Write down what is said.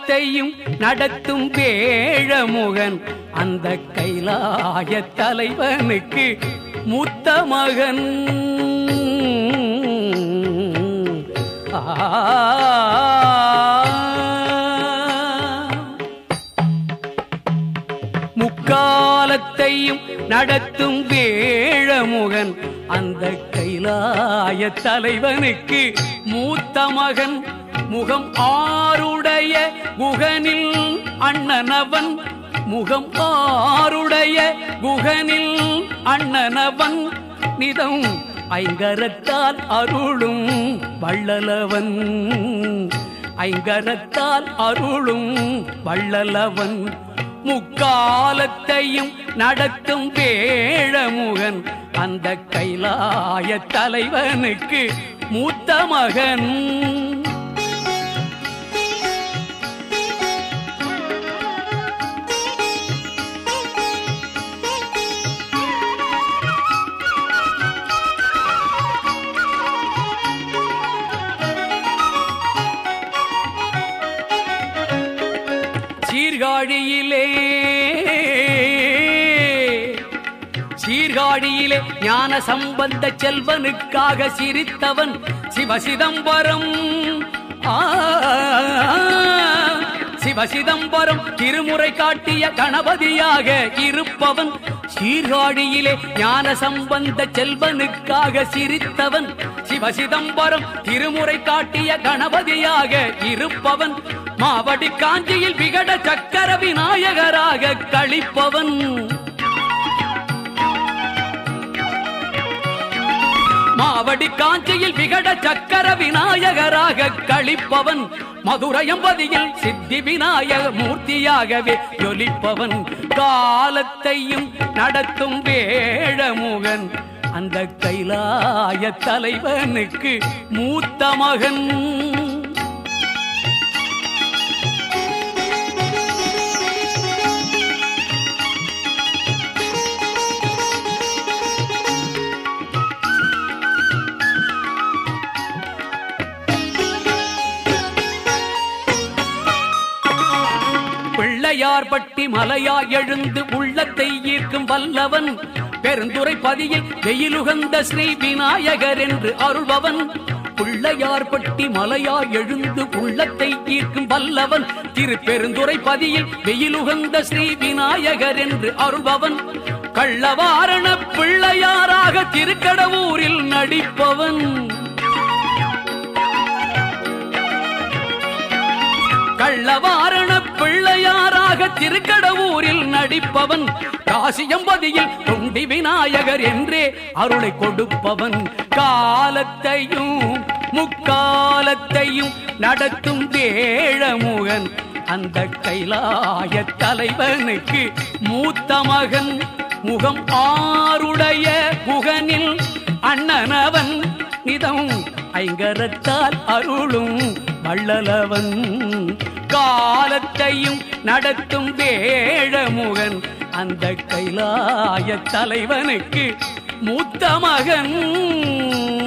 காலத்தையும் நடத்தும் வேழமுகன் அந்த கைலாய தலைவனுக்கு மூத்த மகன் ஆ முக்காலத்தையும் நடத்தும் வேழமுகன் அந்த கைலாய தலைவனுக்கு மூத்த மகன் முகம் ஆருடைய குகனில் அண்ணனவன் முகம் ஆருடைய குகனில் அண்ணனவன் நிதம் ஐங்கரத்தால் அருளும் வள்ளலவன் ஐங்கரத்தால் அருளும் வள்ளலவன் முக்காலத்தையும் நடத்தும் வேழமுகன் அந்த கைலாய தலைவனுக்கு மூத்த மகன் சீர்காழியிலே சீர்காழியிலே ஞான சம்பந்த செல்வனுக்காக சிரித்தவன் சிவசிதம்பரம் ஆ, சிவசிதம்பரம் திருமுறை காட்டிய கணபதியாக இருப்பவன் சீர்காழியிலே ஞான சம்பந்த செல்வனுக்காக சிரித்தவன் சிவசிதம்பரம் திருமுறை காட்டிய கணபதியாக இருப்பவன் மாவடி காஞ்சியில் விகட சக்கர விநாயகராக கழிப்பவன் மாவடி காஞ்சியில் விகட சக்கர விநாயகராக கழிப்பவன் மதுரையம்பதியில் சித்தி விநாயக மூர்த்தியாகவே ஜொலிப்பவன் காலத்தையும் நடத்தும் வேழமுகன் அந்த கைலாய தலைவனுக்கு மூத்த மகன் பிள்ளையார்பட்டி மலையா எழுந்து உள்ளத்தை ஈர்க்கும் வல்லவன் பெருந்துரை பதியில் வெயிலுகந்த ஸ்ரீ விநாயகர் என்று அருள்பவன் பிள்ளையார்பட்டி மலையா எழுந்து உள்ளத்தை ஈர்க்கும் வல்லவன் திரு பெருந்துரை பதியில் வெயிலுகந்த ஸ்ரீ விநாயகர் என்று அருள்பவன் கள்ளவாரண பிள்ளையாராக திருக்கடவூரில் நடிப்பவன் கள்ளவாரண பிள்ளையாராக திருக்கடவூரில் நடிப்பவன் காசியம்பதியில் தொண்டி விநாயகர் என்றே அருளை கொடுப்பவன் காலத்தையும் முக்காலத்தையும் நடத்தும் வேழமுகன் அந்த கைலாய தலைவனுக்கு மூத்த மகன் முகம் ஆருடைய புகனில் அண்ணனவன் நிதம் ஐங்கரத்தால் அருளும் வள்ளலவன் காலத்தையும் நடத்தும் வேழமுகன் அந்த கைலாய தலைவனுக்கு மூத்த மகன்